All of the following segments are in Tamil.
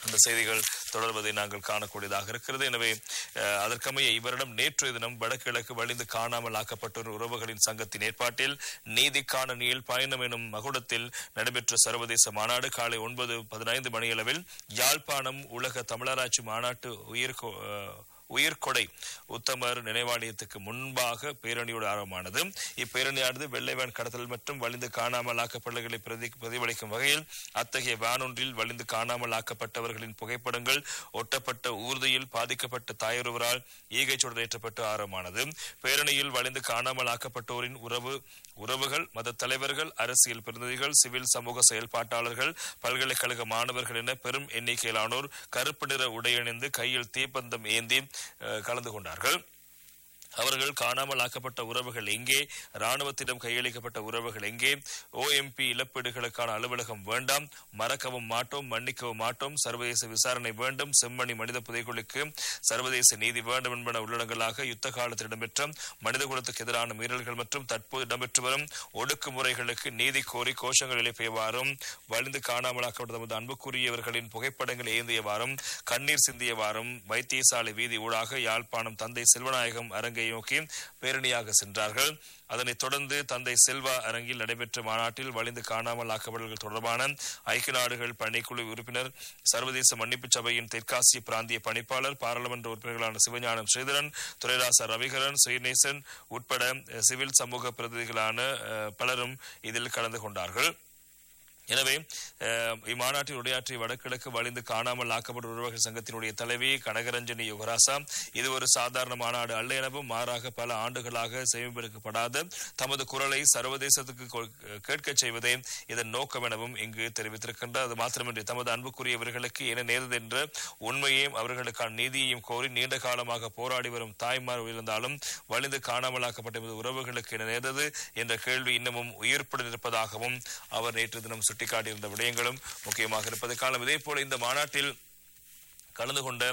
அந்த செய்திகள் தொடர்வதை நாங்கள் காணக்கூடியதாக இருக்கிறது எனவே அஹ், அதற்கமைய இவரிடம் நேற்றைய தினம் வடகிழக்கு வலிந்து காணாமல் ஆக்கப்பட்டோர் உறவுகளின் சங்கத்தின் ஏற்பாட்டில் நீதிக்கான நீள் பயணம் எனும் மகுடத்தில் நடைபெற்ற சர்வதேச மாநாடு காலை ஒன்பது பதினைந்து மணியளவில் யாழ்ப்பாணம் உலக தமிழராட்சி மாநாட்டு உயிர் கொ- அஹ், உயிர்கொடை உத்தமர் நினைவாலயத்துக்கு முன்பாக பேரணியோடு ஆரம்பமானது இப்பேரணியானது வெள்ளைவான் கடத்தல் மற்றும் வலிந்து காணாமல் ஆக்கப்பட்டவர்களை பிரதி பிரதிபலிக்கும் வகையில் அத்தகைய வானொன்றில் வலிந்து காணாமல் ஆக்கப்பட்டவர்களின் புகைப்படங்கள் ஒட்டப்பட்ட ஊர்தியில் பாதிக்கப்பட்ட தாயொருவரால் ஈகை சுடரேற்றப்பட்டு ஆரம்பமானது பேரணியில் வலிந்து காணாமல் ஆக்கப்பட்டோரின் உறவு உறவுகள் மத தலைவர்கள் அரசியல் பிரதிநிதிகள் சிவில் சமூக செயல்பாட்டாளர்கள் பல்கலைக்கழக மாணவர்கள் என பெரும் எண்ணிக்கையிலானோர் கருப்பு நிற உடையணிந்து கையில் தீப்பந்தம் ஏந்தி அஹ், கலந்து கொண்டார்கள் அவர்கள் காணாமல் ஆக்கப்பட்ட உறவுகள் எங்கே ராணுவத்திடம் கையளிக்கப்பட்ட உறவுகள் எங்கே ஓஎம்பி இழப்பீடுகளுக்கான அலுவலகம் வேண்டாம் மறக்கவும் மாட்டோம் மன்னிக்கவும் மாட்டோம் சர்வதேச விசாரணை வேண்டும் செம்மணி மனித புதைகுழிக்கு சர்வதேச நீதி வேண்டும் என்பன உள்ளடங்களாக யுத்த காலத்தில் இடம்பெற்ற மனித குலத்துக்கு எதிரான மீறல்கள் மற்றும் தற்போது இடம்பெற்று வரும் ஒடுக்குமுறைகளுக்கு நீதி கோரி கோஷங்கள் எழுப்பியவாறும் வலிந்து காணாமலாக்கப்பட்ட தமது அன்புக்குரியவர்களின் புகைப்படங்கள் ஏந்தியவாறும் கண்ணீர் சிந்தியவாறும் வைத்தியசாலை வீதி ஊடாக யாழ்ப்பாணம் தந்தை செல்வநாயகம் அரங்கை நோக்கி பேரணியாக சென்றார்கள் அதனைத் தொடர்ந்து தந்தை செல்வா அரங்கில் நடைபெற்ற மாநாட்டில் வலிந்து காணாமல் ஆக்கப்பட்டவர்கள் தொடர்பான ஐக்கிய நாடுகள் பணிக்குழு உறுப்பினர் சர்வதேச மன்னிப்பு சபையின் தெற்காசிய பிராந்திய பணிப்பாளர் பாராளுமன்ற உறுப்பினர்களான சிவஞானம் ஸ்ரீதரன் துரைராசா ரவிகரன் சுயநேசன் உட்பட அஹ், சிவில் சமூக பிரதிநிதிகளான அஹ், பலரும் இதில் கலந்து கொண்டார்கள் எனவே அஹ், இம்மாநாட்டில் உரையாற்றிய வடகிழக்கு வலிந்து காணாமல் ஆக்கப்பட்ட உறவர்கள் சங்கத்தினுடைய தலைவி கனகரஞ்சனி யுகராசா இது ஒரு சாதாரண மாநாடு அல்ல எனவும் மாறாக பல ஆண்டுகளாக செவிமடுக்கப்படாத தமது குரலை சர்வதேசத்துக்கு கொ- கேட்கச் செய்வதே இதன் நோக்கம் எனவும் இங்கு தெரிவித்திருக்கின்றார் அது மாத்திரமின்றி தமது அன்புக்குரியவர்களுக்கு என்ன நேர்ந்தது என்ற உண்மையையும் அவர்களுக்கான நீதியையும் கோரி நீண்ட காலமாக போராடி வரும் தாய்மார் இருந்தாலும் வலிந்து காணாமலாக்கப்பட்ட எமது உறவுகளுக்கு என்ன நேர்ந்தது என்ற கேள்வி இன்னமும் உயிர்ப்புடன் இருப்பதாகவும் அவர் நேற்று தினம் சுட்டிக்காட்டியிருந்த விடயங்களும் முக்கியமாக இருப்பது காலம் இதே போல இந்த மாநாட்டில் கலந்து கொண்ட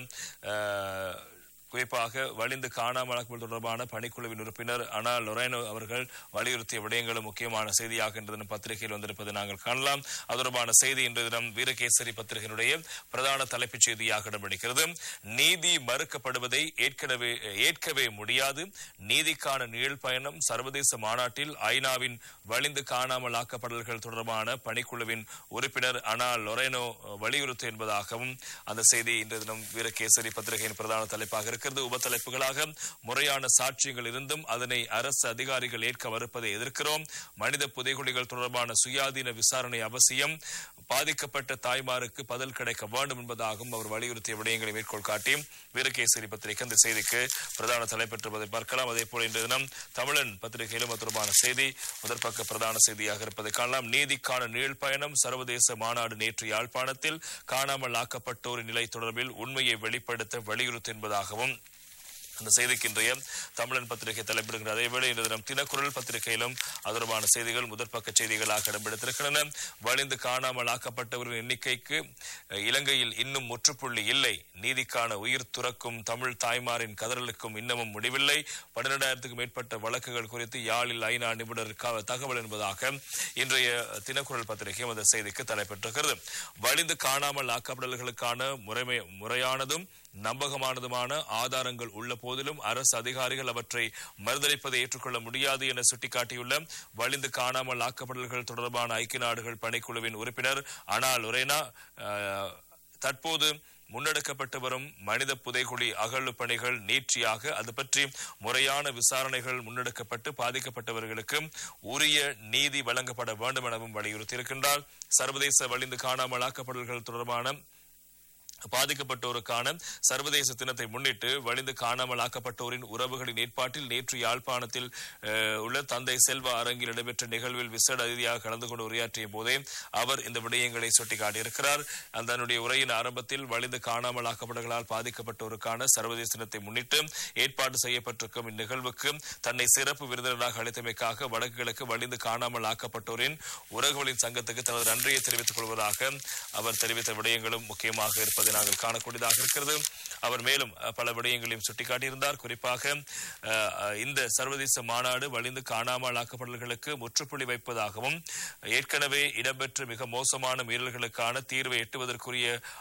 அஹ், குறிப்பாக வலிந்து காணாமலாக்கப்பட்ட தொடர்பான பணிக்குழுவின் உறுப்பினர் அனா லொரேனோ அவர்கள் வலியுறுத்திய விடயங்களும் முக்கியமான செய்தியாக இன்று தினம் பத்திரிகையில் வந்திருப்பதை நாங்கள் காணலாம் அது தொடர்பான செய்தி இன்று தினம் வீரகேசரி பத்திரிகையினுடைய பிரதான தலைப்புச் செய்தியாக இடம்பிடிக்கிறது நீதி மறுக்கப்படுவதை ஏற்கனவே ஏற்கவே முடியாது நீதிக்கான நீள் பயணம் சர்வதேச மாநாட்டில் ஐநாவின் வலிந்து காணாமல் ஆக்கப்படல்கள் தொடர்பான பணிக்குழுவின் உறுப்பினர் அனா லொரேனோ வலியுறுத்து என்பதாகவும் அந்த செய்தி இன்று தினம் வீரகேசரி பத்திரிகையின் பிரதான தலைப்பாக இருக்கிறது உபத்தலைப்புகளாக முறையான சாட்சியங்கள் இருந்தும் அதனை அரசு அதிகாரிகள் ஏற்க மறுப்பதை எதிர்க்கிறோம் மனித புதைகுழிகள் தொடர்பான சுயாதீன விசாரணை அவசியம் பாதிக்கப்பட்ட தாய்மாருக்கு பதில் கிடைக்க வேண்டும் என்பதாகவும் அவர் வலியுறுத்திய விடயங்களை மேற்கோள் காட்டி வீரகேசரி பத்திரிகை அந்த செய்திக்கு பிரதான தலைப்பெற்றுவதை பார்க்கலாம் அதே போல இன்றைய தினம் தமிழன் பத்திரிகையிலும் அது தொடர்பான செய்தி முதற்பக்க பிரதான செய்தியாக இருப்பதை காணலாம் நீதிக்கான நீள் பயணம் சர்வதேச மாநாடு நேற்று யாழ்ப்பாணத்தில் காணாமல் ஆக்கப்பட்டோரின் நிலை தொடர்பில் உண்மையை வெளிப்படுத்த வலியுறுத்து என்பதாகவும் அந்த செய்திக்கு இன்றைய தமிழன் பத்திரிகை தலைப்பிடுகின்ற அதேவேளை இன்று தினம் தினக்குரல் பத்திரிகையிலும் அது தொடர்பான செய்திகள் முதற்பக்க செய்திகளாக இடம்பெடுத்திருக்கின்றன வலிந்து காணாமல் ஆக்கப்பட்டவரின் எண்ணிக்கைக்கு அஹ், இலங்கையில் இன்னும் முற்றுப்புள்ளி இல்லை நீதிக்கான உயிர் துறக்கும் தமிழ் தாய்மாரின் கதறலுக்கும் இன்னமும் முடிவில்லை பன்னிரெண்டாயிரத்துக்கும் மேற்பட்ட வழக்குகள் குறித்து யாழில் ஐநா நிபுணர் க- தகவல் என்பதாக இன்றைய தினக்குரல் பத்திரிகையும் அந்த செய்திக்கு தலைப்பெற்றிருக்கிறது வலிந்து காணாமல் ஆக்கப்படல்களுக்கான முறைமை முறையானதும் நம்பகமானதுமான ஆதாரங்கள் உள்ள போதிலும் அரசு அதிகாரிகள் அவற்றை மறுதளிப்பதை ஏற்றுக்கொள்ள முடியாது என சுட்டிக்காட்டியுள்ள வலிந்து காணாமல் ஆக்கப்படல்கள் தொடர்பான ஐக்கிய நாடுகள் பணிக்குழுவின் உறுப்பினர் அனா லொரேனா அஹ், தற்போது முன்னெடுக்கப்பட்டு வரும் மனித புதைகுழி அகழ்வு பணிகள் நீட்சியாக அது பற்றி முறையான விசாரணைகள் முன்னெடுக்கப்பட்டு பாதிக்கப்பட்டவர்களுக்கு உரிய நீதி வழங்கப்பட வேண்டும் எனவும் வலியுறுத்தியிருக்கின்றார் சர்வதேச வலிந்து காணாமல் ஆக்கப்படல்கள் தொடர்பான பாதிக்கப்பட்டோருக்கான சர்வதேச தினத்தை முன்னிட்டு வலிந்து காணாமல் ஆக்கப்பட்டோரின் உறவுகளின் ஏற்பாட்டில் நேற்று யாழ்ப்பாணத்தில் அஹ், உள்ள தந்தை செல்வா அரங்கில் இடம்பெற்ற நிகழ்வில் விசேட அதிதியாக கலந்து கொண்டு உரையாற்றிய போதே அவர் இந்த விடயங்களை சுட்டிக்காட்டியிருக்கிறார் அந்த தன்னுடைய உரையின் ஆரம்பத்தில் வலிந்து காணாமல் ஆக்கப்பட்டவர்களால் பாதிக்கப்பட்டோருக்கான சர்வதேச தினத்தை முன்னிட்டு ஏற்பாடு செய்யப்பட்டிருக்கும் இந்நிகழ்வுக்கு தன்னை சிறப்பு விருந்தினராக அழைத்தமைக்காக வடக்கு கிழக்கு வலிந்து காணாமல் ஆக்கப்பட்டோரின் உறவுகளின் சங்கத்துக்கு தனது நன்றியை தெரிவித்துக் கொள்வதாக அவர் தெரிவித்த விடயங்களும் முக்கியமாக இருப்பதை நாங்கள் காணக்கூடியதாக இருக்கிறது அவர் மேலும் அஹ், பல விடயங்களையும் சுட்டிக்காட்டியிருந்தார் குறிப்பாக அஹ், அஹ், இந்த சர்வதேச மாநாடு வலிந்து காணாமல் ஆக்கப்படல்களுக்கு முற்றுப்புள்ளி வைப்பதாகவும் ஏற்கனவே இடம்பெற்ற மிக மோசமான மீறல்களுக்கான தீர்வை எட்டுவதற்குரிய